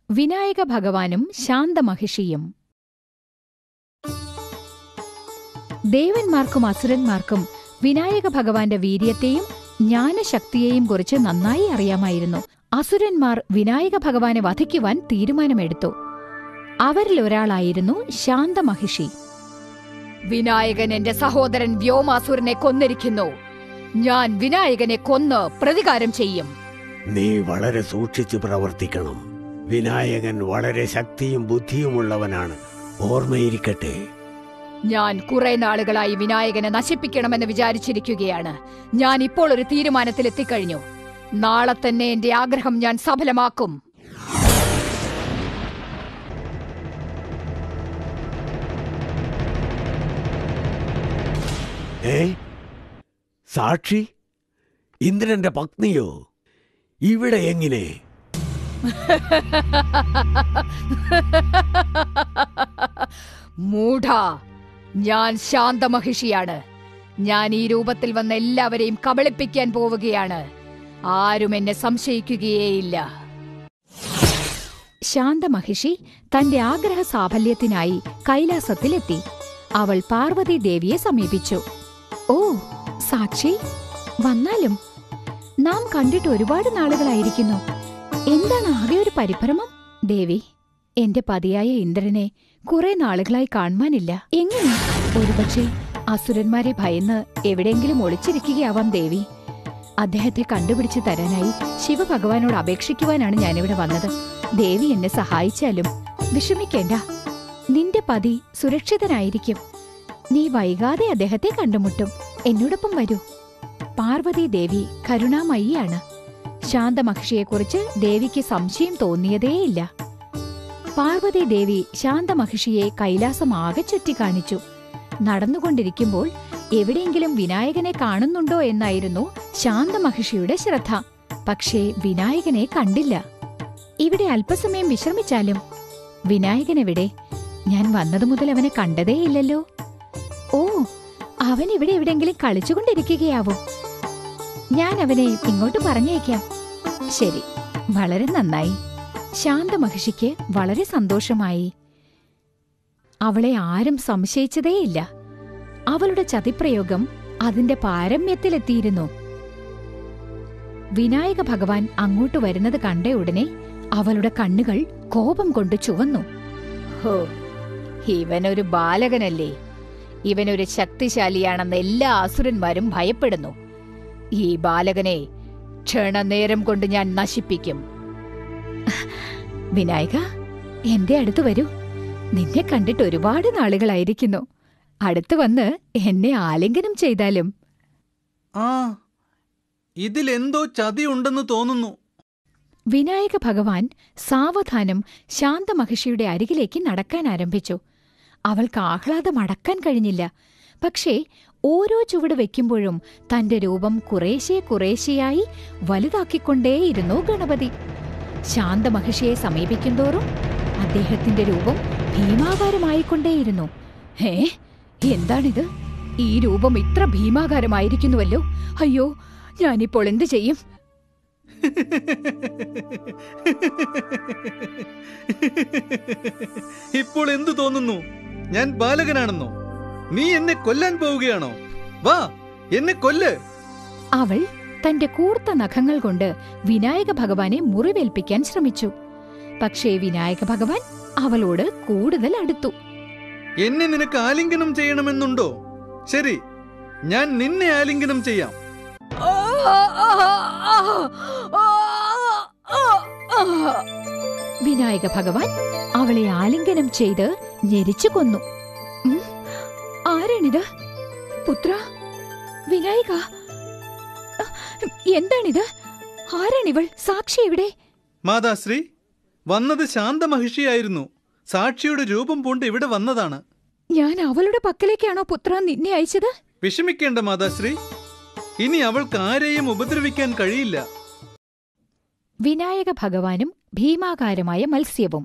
വിനായക ഭഗവാനും ശാന്തമഹിഷിയും ദേവന്മാർക്കും അസുരന്മാർക്കും വിനായക ഭഗവാന്റെ വീര്യത്തെയും ജ്ഞാനശക്തിയെയും കുറിച്ച് നന്നായി അറിയാമായിരുന്നു അസുരന്മാർ വിനായക ഭഗവാനെ വധിക്കുവാൻ തീരുമാനമെടുത്തു അവരിൽ ഒരാളായിരുന്നു ശാന്തമഹിഷി വിനായകൻ എന്റെ സഹോദരൻ വ്യോമാസുരനെ കൊന്നിരിക്കുന്നു ഞാൻ വിനായകനെ കൊന്ന് പ്രതികാരം ചെയ്യും നീ വളരെ സൂക്ഷിച്ചു പ്രവർത്തിക്കണം വിനായകൻ വളരെ ശക്തിയും ബുദ്ധിയുമുള്ളവനാണ് ഓർമ്മയിരിക്കട്ടെ ഞാൻ കുറെ നാളുകളായി വിനായകനെ നശിപ്പിക്കണമെന്ന് വിചാരിച്ചിരിക്കുകയാണ് ഞാൻ ഇപ്പോൾ ഒരു തീരുമാനത്തിലെത്തിക്കഴിഞ്ഞു നാളെ തന്നെ എന്റെ ആഗ്രഹം ഞാൻ സഫലമാക്കും ഏ സാക്ഷി ഇന്ദ്രന്റെ പത്നിയോ ഇവിടെ എങ്ങനെ മൂഢ ഞാൻ ശാന്തമഹിഷിയാണ് ഞാൻ ഈ രൂപത്തിൽ വന്ന എല്ലാവരെയും കബളിപ്പിക്കാൻ പോവുകയാണ് ആരും എന്നെ സംശയിക്കുകയേയില്ല ശാന്തമഹിഷി തന്റെ ആഗ്രഹ സാഫല്യത്തിനായി കൈലാസത്തിലെത്തി അവൾ പാർവതി ദേവിയെ സമീപിച്ചു ഓ സാക്ഷി വന്നാലും നാം കണ്ടിട്ട് ഒരുപാട് നാളുകളായിരിക്കുന്നു എന്താണ് ആകെ ഒരു പരിഭ്രമം ദേവി എന്റെ പതിയായ ഇന്ദ്രനെ കുറെ നാളുകളായി കാണുവാനില്ല എങ്ങനെ ഒരുപക്ഷെ അസുരന്മാരെ ഭയന്ന് എവിടെയെങ്കിലും ഒളിച്ചിരിക്കുകയാവാം ദേവി അദ്ദേഹത്തെ കണ്ടുപിടിച്ചു തരാനായി ശിവഭഗവാനോട് അപേക്ഷിക്കുവാനാണ് ഞാനിവിടെ വന്നത് ദേവി എന്നെ സഹായിച്ചാലും വിഷമിക്കേണ്ട നിന്റെ പതി സുരക്ഷിതനായിരിക്കും നീ വൈകാതെ അദ്ദേഹത്തെ കണ്ടുമുട്ടും എന്നോടൊപ്പം വരൂ പാർവതി ദേവി കരുണാമയിയാണ് ശാന്തമഹിഷിയെക്കുറിച്ച് ദേവിക്ക് സംശയം തോന്നിയതേയില്ല പാർവതി ദേവി ശാന്തമഹിഷിയെ കൈലാസമാകെ ചുറ്റിക്കാണിച്ചു നടന്നുകൊണ്ടിരിക്കുമ്പോൾ എവിടെയെങ്കിലും വിനായകനെ കാണുന്നുണ്ടോ എന്നായിരുന്നു ശാന്തമഹിഷിയുടെ ശ്രദ്ധ പക്ഷേ വിനായകനെ കണ്ടില്ല ഇവിടെ അല്പസമയം വിശ്രമിച്ചാലും വിനായകനെവിടെ ഞാൻ വന്നതു മുതൽ അവനെ കണ്ടതേയില്ലല്ലോ ഓ അവൻ ഇവിടെ എവിടെയെങ്കിലും കളിച്ചുകൊണ്ടിരിക്കുകയാവും ഞാൻ അവനെ ഇങ്ങോട്ട് പറഞ്ഞേക്കാം ശരി വളരെ നന്നായി ശാന്തമഹിഷിക്ക് വളരെ സന്തോഷമായി അവളെ ആരും സംശയിച്ചതേയില്ല അവളുടെ ചതിപ്രയോഗം അതിന്റെ പാരമ്യത്തിലെത്തിയിരുന്നു വിനായക ഭഗവാൻ അങ്ങോട്ട് വരുന്നത് കണ്ട ഉടനെ അവളുടെ കണ്ണുകൾ കോപം കൊണ്ട് ചുവന്നു ഹോ ഇവനൊരു ബാലകനല്ലേ ഇവനൊരു ശക്തിശാലിയാണെന്ന് എല്ലാ അസുരന്മാരും ഭയപ്പെടുന്നു ഈ ബാലകനെ ക്ഷണനേരം കൊണ്ട് ഞാൻ നശിപ്പിക്കും വിനായക എന്റെ അടുത്ത് വരൂ നിന്നെ കണ്ടിട്ട് ഒരുപാട് നാളുകളായിരിക്കുന്നു അടുത്ത് വന്ന് എന്നെ ആലിംഗനം ചെയ്താലും ആ ഇതിലെന്തോ ചതിയുണ്ടെന്ന് തോന്നുന്നു വിനായക ഭഗവാൻ സാവധാനം ശാന്തമഹിഷിയുടെ അരികിലേക്ക് നടക്കാൻ ആരംഭിച്ചു അവൾക്ക് ആഹ്ലാദം അടക്കാൻ കഴിഞ്ഞില്ല പക്ഷേ ഓരോ ചുവട് വെക്കുമ്പോഴും തന്റെ രൂപം കുറേശ്ശെ കുറേശ്ശെയായി വലുതാക്കിക്കൊണ്ടേയിരുന്നു ഗണപതി ശാന്തമഹിഷിയെ സമീപിക്കുന്തോറും അദ്ദേഹത്തിന്റെ രൂപം ഭീമാകാരമായിക്കൊണ്ടേയിരുന്നു ഹേ എന്താണിത് ഈ രൂപം ഇത്ര ഭീമാകാരമായിരിക്കുന്നുവല്ലോ അയ്യോ ഞാനിപ്പോൾ എന്തു ചെയ്യും ഇപ്പോൾ എന്തു തോന്നുന്നു ഞാൻ ബാലകനാണെന്നോ നീ എന്നെ കൊല്ലാൻ പോവുകയാണോ വാ എന്നെ കൊല്ല് അവൾ തന്റെ കൂർത്ത നഖങ്ങൾ കൊണ്ട് വിനായക ഭഗവാനെ മുറിവേൽപ്പിക്കാൻ ശ്രമിച്ചു പക്ഷേ വിനായക ഭഗവാൻ അവളോട് കൂടുതൽ അടുത്തു എന്നെ നിനക്ക് ആലിംഗനം ചെയ്യണമെന്നുണ്ടോ ശരി ഞാൻ നിന്നെ ആലിംഗനം ചെയ്യാം വിനായക ഭഗവാൻ അവളെ ആലിംഗനം ചെയ്ത് ഞെരിച്ചു കൊന്നു ഉം, ആരാണിത് പുത്ര വിനായക എന്താണിത് ആരാണിവൾ സാക്ഷി എവിടെ മാതാശ്രീ വന്നത് ശാന്തമഹിഷിയായിരുന്നു സാക്ഷിയുടെ രൂപം പൂണ്ട് ഇവിടെ വന്നതാണ് ഞാൻ അവളുടെ പക്കലേക്കാണോ പുത്ര നിന്നെ അയച്ചത് വിഷമിക്കേണ്ട മാതാശ്രീ ഇനി അവൾക്ക് ആരെയും ഉപദ്രവിക്കാൻ കഴിയില്ല വിനായക ഭഗവാനും ഭീമാകാരമായ മത്സ്യവും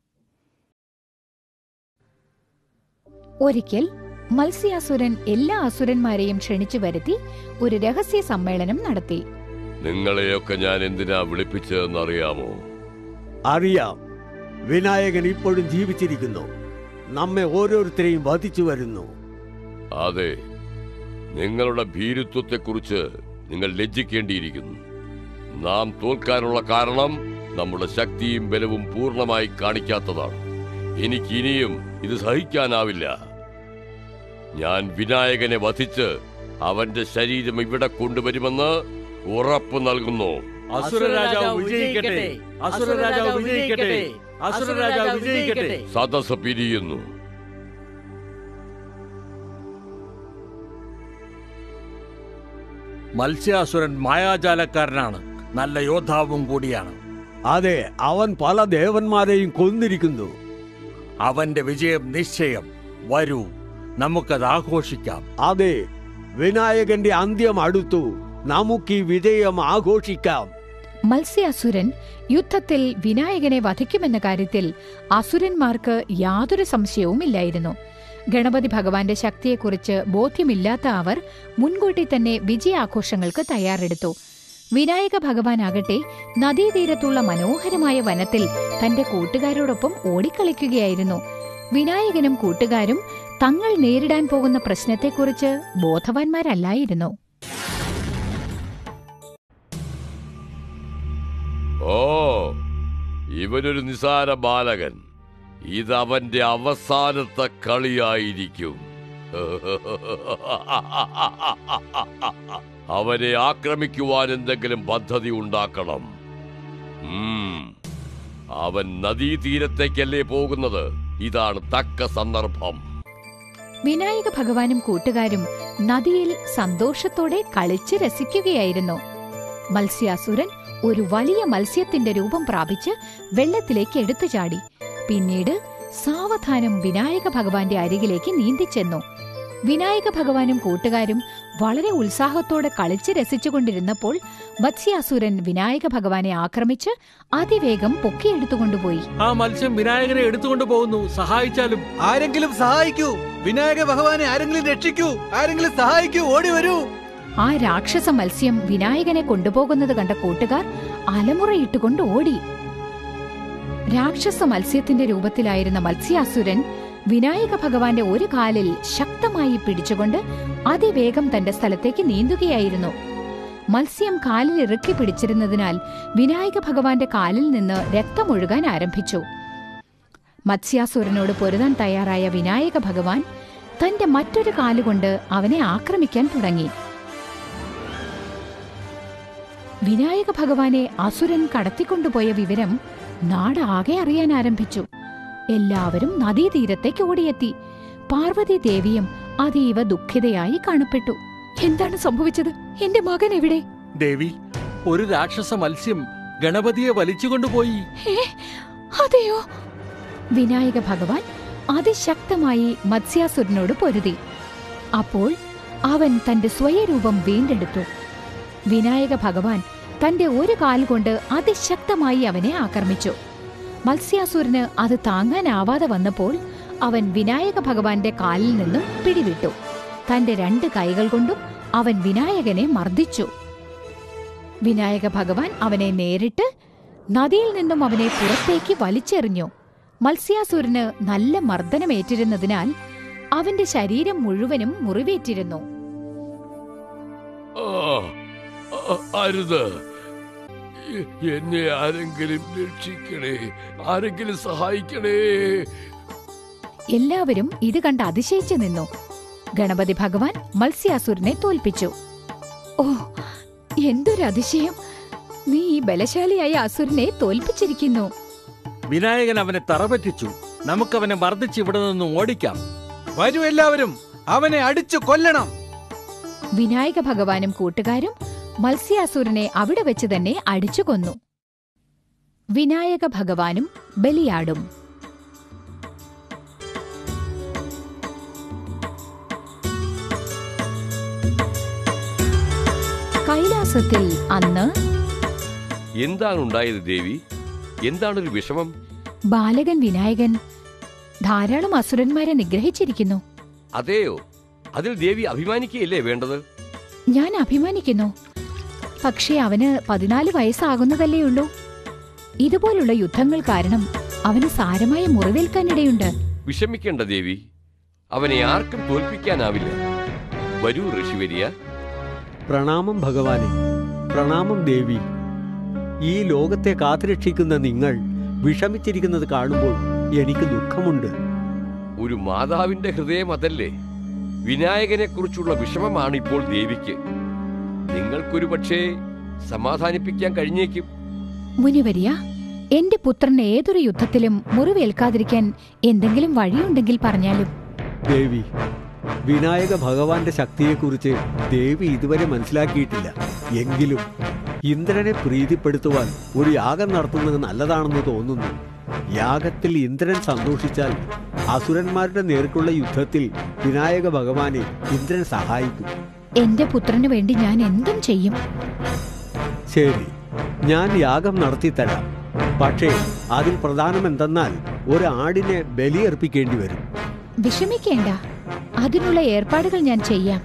ഒരിക്കൽ മത്സ്യാസുരൻ എല്ലാ അസുരന്മാരെയും ക്ഷണിച്ചു വരുത്തി ഒരു രഹസ്യ സമ്മേളനം നടത്തി നിങ്ങളെയൊക്കെ ഞാൻ എന്തിനാ വിളിപ്പിച്ചതെന്നറിയാമോ അറിയാം വിനായകൻ ഇപ്പോഴും ജീവിച്ചിരിക്കുന്നു നമ്മെ ഓരോരുത്തരെയും വധിച്ചു വരുന്നു അതെ നിങ്ങളുടെ ഭീരുത്വത്തെക്കുറിച്ച് നിങ്ങൾ ലജ്ജിക്കേണ്ടിയിരിക്കുന്നു നാം തോൽക്കാനുള്ള കാരണം നമ്മുടെ ശക്തിയും ബലവും പൂർണ്ണമായി കാണിക്കാത്തതാണ് എനിക്ക് ഇനിയും ഇത് സഹിക്കാനാവില്ല ഞാൻ വിനായകനെ വധിച്ച് അവന്റെ ശരീരം ഇവിടെ കൊണ്ടുവരുമെന്ന് ഉറപ്പു നൽകുന്നു അസുരരാജാവ് വിജയിക്കട്ടെ അസുരരാജാവ് വിജയിക്കട്ടെ അസുരരാജാവ് വിജയിക്കട്ടെ സദസ് പിരിയുന്നു മത്സ്യാസുരൻ മായാജാലക്കാരനാണ് നല്ല യോദ്ധാവും കൂടിയാണ് അതെ അവൻ പല ദേവന്മാരെയും കൊന്നിരിക്കുന്നു അവന്റെ വിജയം നിശ്ചയം വരൂ നമുക്കത് ആഘോഷിക്കാം അതെ വിനായകന്റെ അന്ത്യം അടുത്തു നമുക്ക് ഈ വിജയം ആഘോഷിക്കാം മത്സ്യാസുരൻ യുദ്ധത്തിൽ വിനായകനെ വധിക്കുമെന്ന കാര്യത്തിൽ അസുരന്മാർക്ക് യാതൊരു സംശയവുമില്ലായിരുന്നു ഗണപതി ഭഗവാന്റെ ശക്തിയെക്കുറിച്ച് ബോധ്യമില്ലാത്ത അവർ മുൻകൂട്ടി തന്നെ വിജയാഘോഷങ്ങൾക്ക് തയ്യാറെടുത്തു വിനായക ഭഗവാനാകട്ടെ നദീതീരത്തുള്ള മനോഹരമായ വനത്തിൽ തന്റെ കൂട്ടുകാരോടൊപ്പം ഓടിക്കളിക്കുകയായിരുന്നു വിനായകനും കൂട്ടുകാരും തങ്ങൾ നേരിടാൻ പോകുന്ന പ്രശ്നത്തെക്കുറിച്ച് ബോധവാന്മാരല്ലായിരുന്നു ഓ ഇവനൊരു നിസാര ബാലകൻ ഇതവന്റെ അവസാനത്തെ കളിയായിരിക്കും അവനെ ആക്രമിക്കുവാൻ എന്തെങ്കിലും പദ്ധതി ഉണ്ടാക്കണം ഉം. അവൻ നദീതീരത്തേക്കല്ലേ പോകുന്നത് ഇതാണ് തക്ക സന്ദർഭം വിനായക ഭഗവാനും കൂട്ടുകാരും നദിയിൽ സന്തോഷത്തോടെ കളിച്ച് രസിക്കുകയായിരുന്നു മത്സ്യാസുരൻ ഒരു വലിയ മത്സ്യത്തിന്റെ രൂപം പ്രാപിച്ച് വെള്ളത്തിലേക്ക് എടുത്തു ചാടി പിന്നീട് സാവധാനം വിനായക ഭഗവാന്റെ അരികിലേക്ക് നീന്തിച്ചെന്നു വിനായക ഭഗവാനും കൂട്ടുകാരും വളരെ ഉത്സാഹത്തോടെ കളിച്ച് രസിച്ചുകൊണ്ടിരുന്നപ്പോൾ മത്സ്യാസുരൻ വിനായക ഭഗവാനെ ആക്രമിച്ച് അതിവേഗം പൊക്കിയെടുത്തുകൊണ്ടുപോയി ആ മത്സ്യം വിനായകനെ എടുത്തുകൊണ്ട് പോകുന്നു സഹായിച്ചാലും ആരെങ്കിലും സഹായിക്കൂ വിനായക ഭഗവാനെ ആരെങ്കിലും രക്ഷിക്കൂ ആരെങ്കിലും സഹായിക്കൂ ഓടി വരൂ ആ രാക്ഷസ മത്സ്യം വിനായകനെ കൊണ്ടുപോകുന്നത് കണ്ട കൂട്ടുകാർ അലമുറയിട്ടുകൊണ്ട് ഓടി രാക്ഷസ മത്സ്യത്തിന്റെ രൂപത്തിലായിരുന്ന മത്സ്യാസുരൻ വിനായക ഭഗവാന്റെ ഒരു കാലിൽ ശക്തമായി പിടിച്ചുകൊണ്ട് അതിവേഗം തന്റെ സ്ഥലത്തേക്ക് നീന്തുകയായിരുന്നു മത്സ്യം കാലിൽ ഇറുക്കി പിടിച്ചിരുന്നതിനാൽ വിനായക ഭഗവാന്റെ കാലിൽ നിന്ന് രക്തമൊഴുകാൻ ആരംഭിച്ചു മത്സ്യാസുരനോട് പൊരുതാൻ തയ്യാറായ വിനായക ഭഗവാൻ തന്റെ മറ്റൊരു കാലുകൊണ്ട് അവനെ ആക്രമിക്കാൻ തുടങ്ങി വിനായക ഭഗവാനെ അസുരൻ കടത്തിക്കൊണ്ടുപോയ വിവരം നാടാകെ അറിയാൻ ആരംഭിച്ചു എല്ലാവരും നദീതീരത്തേക്ക് ഓടിയെത്തി പാർവതി ദേവിയും അതീവ ദുഃഖിതയായി കാണപ്പെട്ടു എന്താണ് സംഭവിച്ചത് എന്റെ മകൻ എവിടെ ദേവി ഒരു രാക്ഷസ മത്സ്യം ഗണപതിയെ വലിച്ചുകൊണ്ടുപോയി ഏ അതെയോ വിനായക ഭഗവാൻ അതിശക്തമായി മത്സ്യാസുരനോട് പൊരുതി അപ്പോൾ അവൻ തന്റെ സ്വയരൂപം വീണ്ടെടുത്തു വിനായക ഭഗവാൻ തന്റെ ഒരു കാൽ കൊണ്ട് അതിശക്തമായി അവനെ ആക്രമിച്ചു മത്സ്യാസുരന് അത് താങ്ങാനാവാതെ വന്നപ്പോൾ അവൻ വിനായക ഭഗവാന്റെ കാലിൽ നിന്നും പിടിവിട്ടു തന്റെ രണ്ട് കൈകൾ കൊണ്ടും അവൻ വിനായകനെ മർദ്ദിച്ചു വിനായക ഭഗവാൻ അവനെ നേരിട്ട് നദിയിൽ നിന്നും അവനെ പുറത്തേക്ക് വലിച്ചെറിഞ്ഞു മത്സ്യാസുരന് നല്ല മർദ്ദനമേറ്റിരുന്നതിനാൽ അവന്റെ ശരീരം മുഴുവനും മുറിവേറ്റിരുന്നു ആ, ആ, അരുത് എ- എന്നെ ആരെങ്കിലും രക്ഷിക്കണേ ആരെങ്കിലും സഹായിക്കണേ എല്ലാവരും ഇത് കണ്ട് അതിശയിച്ചു നിന്നു ഗണപതി ഭഗവാൻ മത്സ്യാസുരനെ തോൽപ്പിച്ചു ഓ എന്തൊരു അതിശയം നീ ഈ ബലശാലിയായ അസുരനെ തോൽപ്പിച്ചിരിക്കുന്നു വിനായകൻ അവനെ തറപറ്റിച്ചു നമുക്കവനെ മർദ്ദിച്ച് ഇവിടെ നിന്ന് ഓടിക്കാം വരൂ എല്ലാവരും അവനെ അടിച്ചു കൊല്ലണം വിനായക ഭഗവാനും കൂട്ടുകാരും മത്സ്യാസുരനെ അവിടെ വെച്ച് തന്നെ അടിച്ചു കൊന്നു വിനായക ഭഗവാനും ബലിയാടും കൈലാസത്തിൽ അന്ന് എന്താണ് ഉണ്ടായത് ദേവി എന്താണൊരു വിഷമം ബാലകൻ വിനായകൻ ധാരാളം അസുരന്മാരെ നിഗ്രഹിച്ചിരിക്കുന്നു അതെയോ അതിൽ ദേവി അഭിമാനിക്കുകയല്ലേ വേണ്ടത് ഞാൻ അഭിമാനിക്കുന്നു പക്ഷേ അവന് പതിനാല് വയസ്സാകുന്നതല്ലേ ഉള്ളൂ ഇതുപോലുള്ള യുദ്ധങ്ങൾ കാരണം അവന് സാരമായ മുറിവേൽക്കാനിടയുണ്ട് വിഷമിക്കേണ്ട ദേവി അവനെ ആർക്കും തോൽപ്പിക്കാനാവില്ല വരൂ ഋഷിവരിയ പ്രണാമം ഭഗവാനെ പ്രണാമം ദേവി ഈ ലോകത്തെ കാത്തുരക്ഷിക്കുന്ന നിങ്ങൾ വിഷമിച്ചിരിക്കുന്നത് കാണുമ്പോൾ എനിക്ക് ദുഃഖമുണ്ട് ഒരു മാതാവിന്റെ ഹൃദയം അതല്ലേ വിനായകനെ കുറിച്ചുള്ള വിഷമമാണ് ഇപ്പോൾ ദേവിക്ക് നിങ്ങൾക്കൊരു പക്ഷേ സമാധാനിപ്പിക്കാൻ കഴിഞ്ഞേക്കും മുനിവരിയ എന്റെ പുത്രന് ഏതൊരു യുദ്ധത്തിലും മുറിവേൽക്കാതിരിക്കാൻ എന്തെങ്കിലും വഴിയുണ്ടെങ്കിൽ പറഞ്ഞാലും ദേവി വിനായക ഭഗവാന്റെ ശക്തിയെക്കുറിച്ച് ദേവി ഇതുവരെ മനസ്സിലാക്കിയിട്ടില്ല എങ്കിലും ഇന്ദ്രനെ പ്രീതിപ്പെടുത്തുവാൻ ഒരു യാഗം നടത്തുന്നത് നല്ലതാണെന്ന് തോന്നുന്നു യാഗത്തിൽ ഇന്ദ്രൻ സന്തോഷിച്ചാൽ അസുരന്മാരുടെ നേർക്കുള്ള യുദ്ധത്തിൽ വിനായക ഭഗവാനെ ഇന്ദ്രൻ സഹായിക്കും എന്റെ പുത്രന് വേണ്ടി ഞാൻ എന്തും ചെയ്യും ശരി ഞാൻ യാഗം നടത്തിത്തരാം പക്ഷേ അതിൽ പ്രധാനം എന്തെന്നാൽ ഒരു ആടിനെ ബലിയർപ്പിക്കേണ്ടി വരും വിഷമിക്കേണ്ട അതിനുള്ള ഏർപ്പാടുകൾ ഞാൻ ചെയ്യാം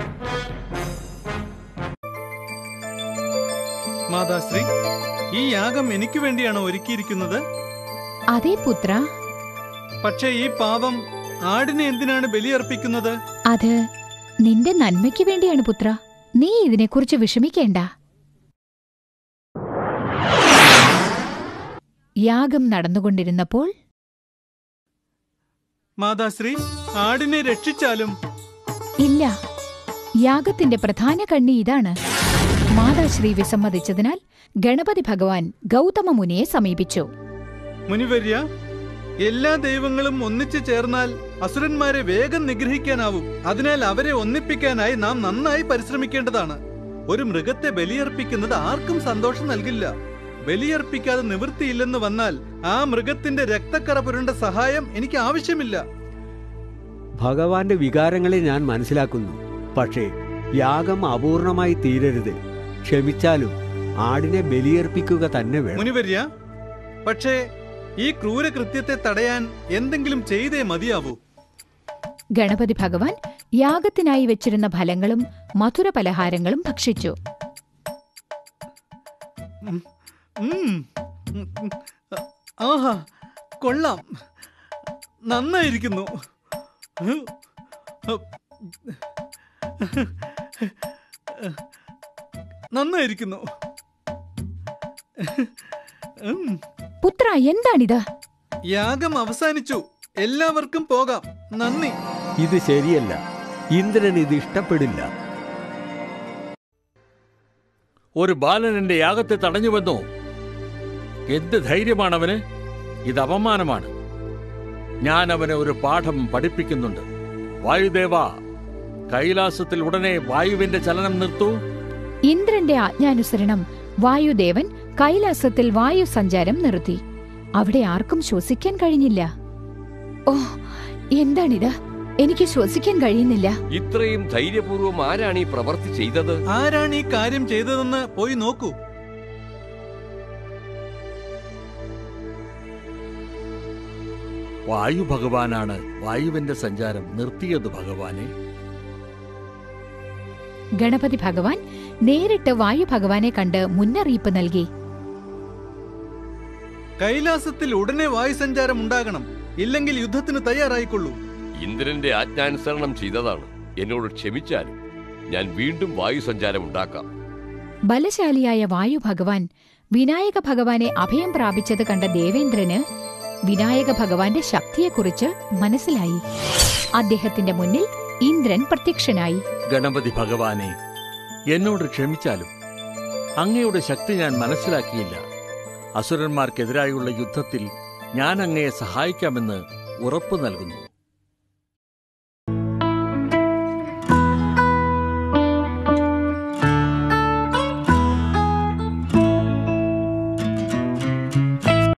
മാതാശ്രീ ഈ യാഗം എനിക്ക് വേണ്ടിയാണോ ഒരുക്കിയിരിക്കുന്നത് അതേ പുത്ര പക്ഷേ ഈ പാവം ആടിനെ എന്തിനാണ് ബലിയർപ്പിക്കുന്നത് അത് നിന്റെ നന്മയ്ക്ക് വേണ്ടിയാണ് പുത്ര നീ ഇതിനെക്കുറിച്ച് വിഷമിക്കേണ്ട യാഗം നടന്നുകൊണ്ടിരുന്നപ്പോൾ മാതാശ്രീ ആടിനെ രക്ഷിച്ചാലും ഇല്ല യാഗത്തിന്റെ പ്രധാന കണ്ണി ഇതാണ് മാതാശ്രീ വിസമ്മതിച്ചതിനാൽ ഗണപതി ഭഗവാൻ ഗൗതമ മുനിയെ സമീപിച്ചു മുനിവര്യ എല്ലാ ദൈവങ്ങളും ഒന്നിച്ചു ചേർന്നാൽ അസുരന്മാരെ വേഗം നിഗ്രഹിക്കാനാവും അതിനാൽ അവരെ ഒന്നിപ്പിക്കാനായി നാം നന്നായി പരിശ്രമിക്കേണ്ടതാണ് ഒരു മൃഗത്തെ ബലിയർപ്പിക്കുന്നത് ആർക്കും സന്തോഷം നൽകില്ല ബലിയർപ്പിക്കാതെ നിവൃത്തിയില്ലെന്ന് വന്നാൽ ആ മൃഗത്തിന്റെ രക്തക്കറ പുരണ്ട സഹായം എനിക്ക് ആവശ്യമില്ല ഭഗവാന്റെ വികാരങ്ങളെ ഞാൻ മനസ്സിലാക്കുന്നു പക്ഷേ യാഗം അപൂർണമായി തീരരുത് ക്ഷമിച്ചാലും ആടിനെ ബലിയർപ്പിക്കുക തന്നെ വേണം മുനിവര്യ പക്ഷേ ഈ ക്രൂരകൃത്യത്തെ തടയാൻ എന്തെങ്കിലും ചെയ്തേ മതിയാവൂ ഗണപതി ഭഗവാൻ യാഗത്തിനായി വെച്ചിരുന്ന ഫലങ്ങളും മധുര പലഹാരങ്ങളും ഭക്ഷിച്ചു ഉം. ഉം. ഉം. ആഹാ കൊള്ളാം നന്നായിരിക്കുന്നു നന്നായിരിക്കുന്നു ഉം. പുത്ര എന്താണിത് യാഗം അവസാനിച്ചു എല്ലാവർക്കും പോകാം നന്ദി ഇത് ശരിയല്ല ഇന്ദ്രൻ ഇത് ഇഷ്ടപ്പെടില്ല ഒരു ബാലൻ എന്റെ യാഗത്തെ തടഞ്ഞുവെന്നോ എന്ത് ധൈര്യമാണവന് ഇത് അപമാനമാണ് ഞാൻ അവനെ ഒരു പാഠം പഠിപ്പിക്കുന്നുണ്ട് വായുദേവ കൈലാസത്തിൽ ഉടനെ വായുവിന്റെ ചലനം നിർത്തൂ ഇന്ദ്രന്റെ ആജ്ഞാനുസരണം വായുദേവൻ കൈലാസത്തിൽ വായു സഞ്ചാരം നിർത്തി അവിടെ ആർക്കും ശ്വസിക്കാൻ കഴിഞ്ഞില്ല ഓ എന്താണിത് എനിക്ക് ശ്വസിക്കാൻ കഴിയുന്നില്ല ഇത്രയും ധൈര്യപൂർവ്വം ആരാണ് ഈ പ്രവൃത്തി ചെയ്തത് ആരാണ് ഈ കാര്യം ചെയ്തതെന്ന് പോയി നോക്കൂ വായു ഭഗവാനാണ് വായുവിന്റെ സഞ്ചാരം നിർത്തിയത് ഭഗവാനെ ഗണപതി ഭഗവാൻ നേരിട്ട് വായു ഭഗവാനെ കണ്ട് മുന്നറിയിപ്പ് നൽകി കൈലാസത്തിൽ ഉടനെ വായുസഞ്ചാരം ഉണ്ടാകണം ഇല്ലെങ്കിൽ യുദ്ധത്തിന് തയ്യാറായിക്കൊള്ളൂ ഇന്ദ്രന്റെ ആജ്ഞാനുസരണം ചെയ്തതാണ് എന്നോട് ക്ഷമിച്ചാലും ഞാൻ വീണ്ടും വായുസഞ്ചാരം ഉണ്ടാക്കാം ബലശാലിയായ വായു ഭഗവാൻ വിനായക ഭഗവാനെ അഭയം പ്രാപിച്ചത് കണ്ട ദേവേന്ദ്രന് വിനായക ഭഗവാന്റെ ശക്തിയെക്കുറിച്ച് മനസ്സിലായി അദ്ദേഹത്തിന്റെ മുന്നിൽ ഇന്ദ്രൻ പ്രത്യക്ഷനായി ഗണപതി ഭഗവാനെ എന്നോട് ക്ഷമിച്ചാലും അങ്ങയുടെ ശക്തി ഞാൻ മനസ്സിലാക്കിയില്ല അസുരന്മാർക്കെതിരായുള്ള യുദ്ധത്തിൽ ഞാൻ അങ്ങയെ സഹായിക്കാമെന്ന് ഉറപ്പു നൽകുന്നു